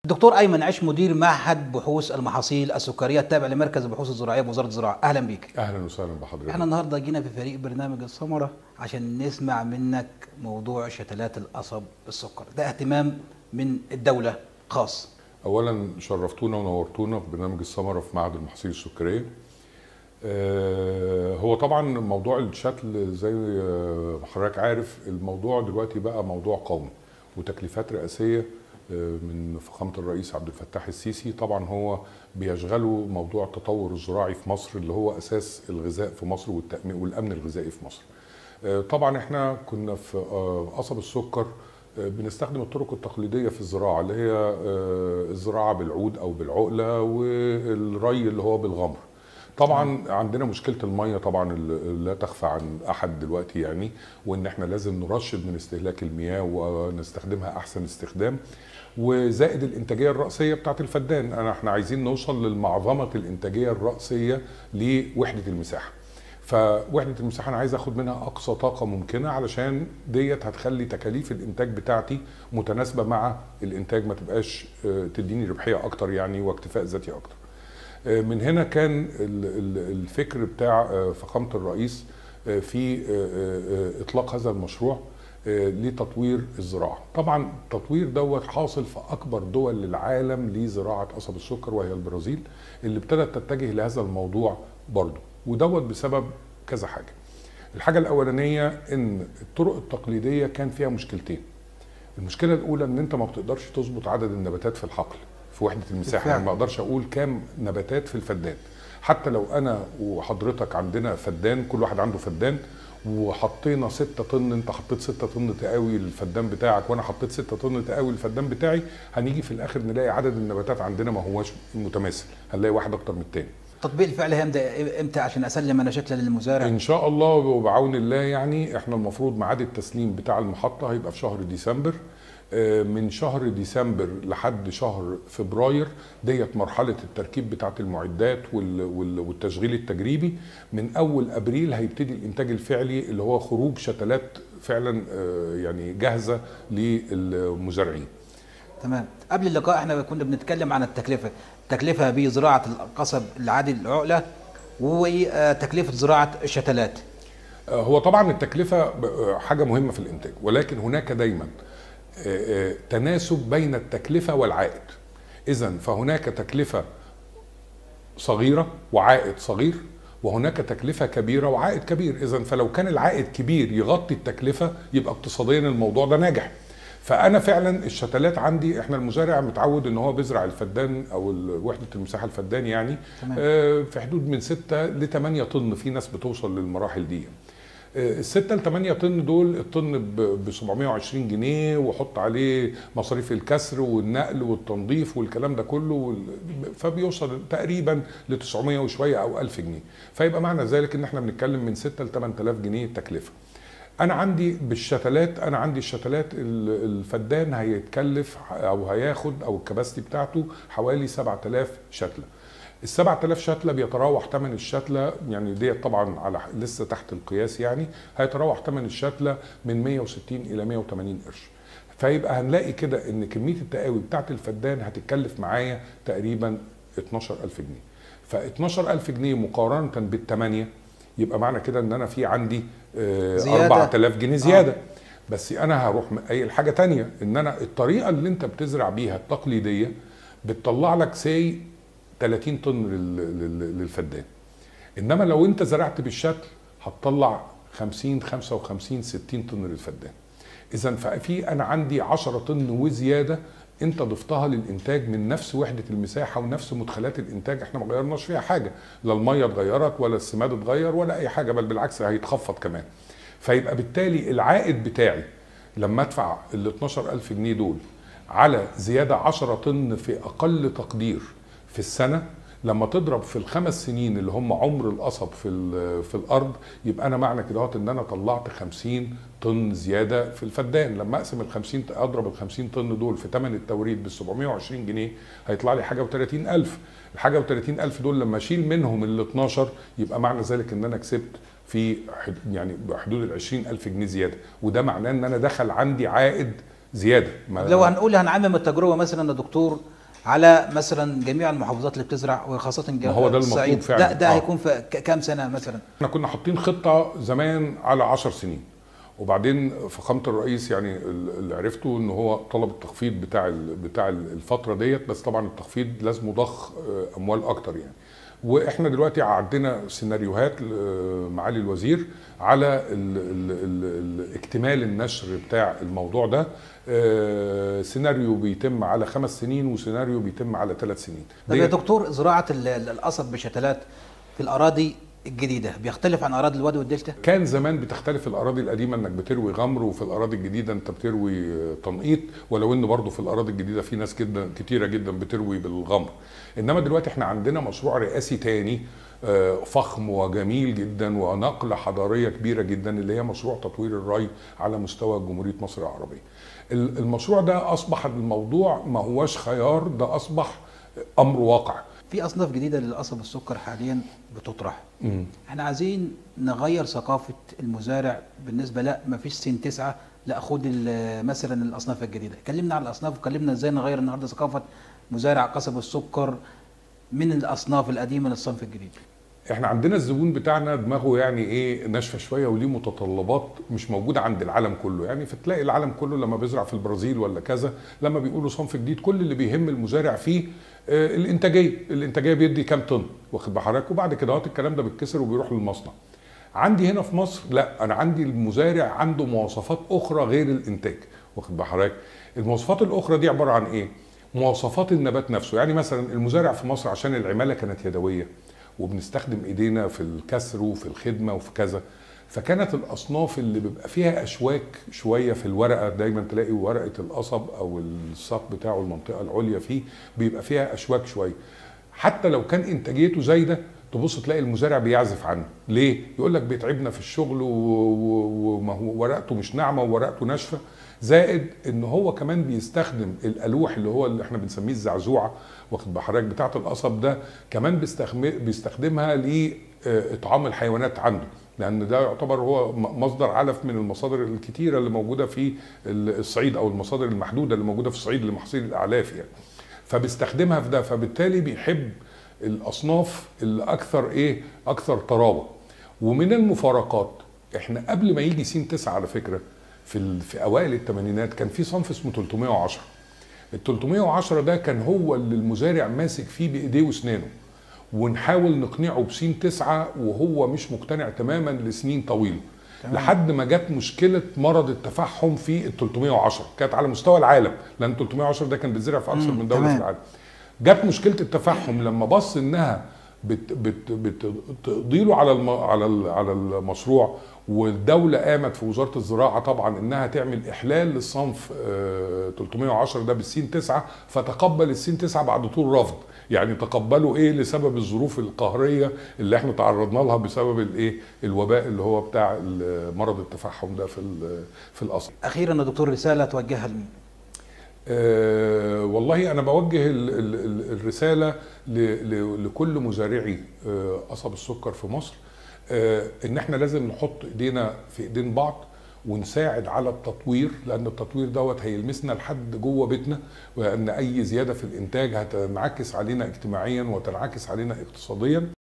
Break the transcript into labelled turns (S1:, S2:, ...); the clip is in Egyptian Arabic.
S1: دكتور ايمن عش مدير معهد بحوث المحاصيل السكريه التابع لمركز البحوث الزراعيه بوزاره الزراعه اهلا بيك
S2: اهلا وسهلا بحضرتك
S1: احنا النهارده جينا في فريق برنامج الثمره عشان نسمع منك موضوع شتلات القصب بالسكر ده اهتمام من الدوله خاص
S2: اولا شرفتونا ونورتونا في برنامج الثمره في معهد المحاصيل السكريه آه، هو طبعا موضوع الشتل زي ما حضرتك عارف الموضوع دلوقتي بقى موضوع قومي وتكليفات رئاسيه آه، من فخامه الرئيس عبد الفتاح السيسي طبعا هو بيشغله موضوع التطور الزراعي في مصر اللي هو اساس الغذاء في مصر والتامين والامن الغذائي في مصر. آه، طبعا احنا كنا في آه، قصب السكر آه، بنستخدم الطرق التقليديه في الزراعه اللي هي آه، الزراعه بالعود او بالعقله والري اللي هو بالغمر. طبعا عندنا مشكله الميه طبعا اللي لا تخفى عن احد دلوقتي يعني وان احنا لازم نرشد من استهلاك المياه ونستخدمها احسن استخدام وزائد الانتاجيه الراسيه بتاعت الفدان انا احنا عايزين نوصل للمعظمه الانتاجيه الراسيه لوحده المساحه فوحده المساحه انا عايز اخد منها اقصى طاقه ممكنه علشان ديت هتخلي تكاليف الانتاج بتاعتي متناسبه مع الانتاج ما تبقاش آه، تديني ربحيه اكتر يعني واكتفاء ذاتي اكتر آه، من هنا كان ال- ال- الفكر بتاع آه، فخامه الرئيس آه، في آه، آه، آه، اطلاق هذا المشروع آه، لتطوير الزراعه طبعا التطوير دوت حاصل في اكبر دول العالم لزراعه قصب السكر وهي البرازيل اللي ابتدت تتجه لهذا الموضوع برضه ودوت بسبب كذا حاجه الحاجه الاولانيه ان الطرق التقليديه كان فيها مشكلتين المشكله الاولى ان انت ما بتقدرش تظبط عدد النباتات في الحقل في وحده المساحه
S1: بالفعل.
S2: يعني ما اقدرش اقول كام نباتات في الفدان حتى لو انا وحضرتك عندنا فدان كل واحد عنده فدان وحطينا 6 طن انت حطيت 6 طن تقاوي للفدان بتاعك وانا حطيت 6 طن تقاوي للفدان بتاعي هنيجي في الاخر نلاقي عدد النباتات عندنا ما هوش متماثل هنلاقي واحد اكتر من التاني
S1: تطبيق الفعل هيبدا امتى عشان اسلم انا شكل للمزارع
S2: ان شاء الله وبعون الله يعني احنا المفروض ميعاد التسليم بتاع المحطه هيبقى في شهر ديسمبر آه، من شهر ديسمبر لحد شهر فبراير ديت مرحله التركيب بتاعه المعدات وال- وال- والتشغيل التجريبي من اول ابريل هيبتدي الانتاج الفعلي اللي هو خروج شتلات فعلا آه، يعني جاهزه للمزارعين
S1: تمام قبل اللقاء احنا كنا بنتكلم عن التكلفه التكلفه بزراعه القصب العادي العقله وتكلفه زراعه الشتلات
S2: آه، هو طبعا التكلفه ب- آه، حاجه مهمه في الانتاج ولكن هناك دايما آه، آه، تناسب بين التكلفه والعائد اذا فهناك تكلفه صغيره وعائد صغير وهناك تكلفه كبيره وعائد كبير اذا فلو كان العائد كبير يغطي التكلفه يبقى اقتصاديا الموضوع ده ناجح فانا فعلا الشتلات عندي احنا المزارع متعود ان هو بيزرع الفدان او ال- وحده المساحه الفدان يعني
S1: تمام.
S2: آه، في حدود من 6 ل 8 طن في ناس بتوصل للمراحل دي الستة ل 8 طن دول الطن ب 720 جنيه وحط عليه مصاريف الكسر والنقل والتنظيف والكلام ده كله وال- فبيوصل تقريبا ل 900 وشويه او 1000 جنيه فيبقى معنى ذلك ان احنا بنتكلم من 6 ل 8000 جنيه تكلفه انا عندي بالشتلات انا عندي الشتلات ال- الفدان هيتكلف او هياخد او الكباستي بتاعته حوالي 7000 شتله ال 7000 شتله بيتراوح ثمن الشتله يعني ديت طبعا على ح- لسه تحت القياس يعني هيتراوح ثمن الشتله من 160 الى 180 قرش فيبقى هنلاقي كده ان كميه التقاوي بتاعت الفدان هتتكلف معايا تقريبا 12000 جنيه ف 12000 جنيه مقارنه بالثمانيه يبقى معنى كده ان انا في عندي آه،
S1: زيادة.
S2: 4000 جنيه زياده بس انا هروح م- قايل حاجه تانية ان انا الطريقه اللي انت بتزرع بيها التقليديه بتطلع لك سي 30 طن لل- لل- للفدان انما لو انت زرعت بالشكل هتطلع 50 55 60 طن للفدان اذا ففي انا عندي 10 طن وزياده انت ضفتها للانتاج من نفس وحده المساحه ونفس مدخلات الانتاج احنا ما غيرناش فيها حاجه لا الميه اتغيرت ولا السماد اتغير ولا اي حاجه بل بالعكس هيتخفض كمان فيبقى بالتالي العائد بتاعي لما ادفع ال 12000 جنيه دول على زياده 10 طن في اقل تقدير في السنه لما تضرب في الخمس سنين اللي هم عمر القصب في ال- في الارض يبقى انا معنى كده اهوت ان انا طلعت 50 طن زياده في الفدان لما اقسم ال 50 اضرب ال 50 طن دول في ثمن التوريد بال 720 جنيه هيطلع لي حاجه و30 الف الحاجه و30 الف دول لما اشيل منهم ال 12 يبقى معنى ذلك ان انا كسبت في حد- يعني بحدود ال 20 الف جنيه زياده وده معناه ان انا دخل عندي عائد زياده ما
S1: لو هنقول هنعمم التجربه مثلا يا دكتور على مثلا جميع المحافظات اللي بتزرع وخاصه
S2: ما هو ده المطلوب
S1: الصعيد.
S2: فعلا.
S1: ده ده
S2: آه.
S1: هيكون في ك- كام سنه مثلا
S2: احنا كنا حاطين خطه زمان على 10 سنين وبعدين فخامه الرئيس يعني اللي عرفته ان هو طلب التخفيض بتاع ال- بتاع الفتره ديت بس طبعا التخفيض لازم ضخ آه، اموال اكتر يعني واحنا دلوقتي عندنا سيناريوهات ل- معالي الوزير على ال ال ال ال اكتمال النشر بتاع الموضوع ده آه، سيناريو بيتم على خمس سنين وسيناريو بيتم على ثلاث سنين
S1: طب يا
S2: ديت-
S1: دكتور زراعه ال- ال- القصب بشتلات في الاراضي الجديده بيختلف عن اراضي الوادي والدلتا
S2: كان زمان بتختلف الاراضي القديمه انك بتروي غمر وفي الاراضي الجديده انت بتروي تنقيط ولو ان برضه في الاراضي الجديده في ناس جدا كتيره جدا بتروي بالغمر انما دلوقتي احنا عندنا مشروع رئاسي تاني آه، فخم وجميل جدا ونقله حضاريه كبيره جدا اللي هي مشروع تطوير الري على مستوى جمهوريه مصر العربيه ال- المشروع ده اصبح الموضوع ما هوش خيار ده اصبح امر واقع
S1: في اصناف جديده للقصب السكر حاليا بتطرح احنا عايزين نغير ثقافه المزارع بالنسبه لا ما فيش سن تسعه لا خد ال- مثلا الاصناف الجديده كلمنا على الاصناف وكلمنا ازاي نغير النهارده ثقافه مزارع قصب السكر من الاصناف القديمه للصنف الجديد
S2: احنا عندنا الزبون بتاعنا دماغه يعني ايه ناشفه شويه وليه متطلبات مش موجوده عند العالم كله يعني فتلاقي العالم كله لما بيزرع في البرازيل ولا كذا لما بيقولوا صنف جديد كل اللي بيهم المزارع فيه آه الانتاجيه الانتاجيه بيدي كام طن واخد بحضرتك وبعد كده هوت الكلام ده بيتكسر وبيروح للمصنع عندي هنا في مصر لا انا عندي المزارع عنده مواصفات اخرى غير الانتاج واخد بحضرتك المواصفات الاخرى دي عباره عن ايه مواصفات النبات نفسه يعني مثلا المزارع في مصر عشان العماله كانت يدويه وبنستخدم ايدينا في الكسر وفي الخدمه وفي كذا فكانت الاصناف اللي بيبقى فيها اشواك شويه في الورقه دايما تلاقي ورقه القصب او الساق بتاعه المنطقه العليا فيه بيبقى فيها اشواك شويه حتى لو كان انتاجيته زايده تبص تلاقي المزارع بيعزف عنه ليه يقول لك بيتعبنا في الشغل و- و- وما هو ورقته مش ناعمه وورقته ناشفه زائد ان هو كمان بيستخدم الالوح اللي هو اللي احنا بنسميه الزعزوعه واخد بحضرتك بتاعه القصب ده كمان بيستخدم بيستخدمها لاطعام الحيوانات عنده لان ده يعتبر هو م- مصدر علف من المصادر الكتيره اللي موجوده في الصعيد او المصادر المحدوده اللي موجوده في الصعيد لمحاصيل الاعلاف يعني فبيستخدمها في ده فبالتالي بيحب الاصناف اللي اكثر ايه اكثر طراوه ومن المفارقات احنا قبل ما يجي سين تسعة على فكره في ال... في اوائل الثمانينات كان في صنف اسمه 310 ال 310 ده كان هو اللي المزارع ماسك فيه بايديه واسنانه ونحاول نقنعه بسين تسعة وهو مش مقتنع تماما لسنين طويله
S1: تمام.
S2: لحد ما جت مشكله مرض التفحم في ال 310 كانت على مستوى العالم لان 310 ده كان بيتزرع في اكثر
S1: مم،
S2: من دوله
S1: تمام.
S2: في العالم جت مشكله التفحم لما بص انها بت بت بتقضي له على الم على ال- على المشروع والدوله قامت في وزاره الزراعه طبعا انها تعمل احلال للصنف آه، 310 ده بالسين 9 فتقبل السين 9 بعد طول رفض يعني تقبلوا ايه لسبب الظروف القهريه اللي احنا تعرضنا لها بسبب الايه الوباء اللي هو بتاع ال- مرض التفحم ده في ال- في الاصل
S1: اخيرا يا دكتور رساله توجهها لمين
S2: أه والله انا بوجه ال ال ال الرساله ل ل لكل مزارعي أه قصب السكر في مصر أه ان احنا لازم نحط ايدينا في ايدين بعض ونساعد على التطوير لان التطوير دوت هيلمسنا لحد جوه بيتنا وان اي زياده في الانتاج هتنعكس علينا اجتماعيا وتنعكس علينا اقتصاديا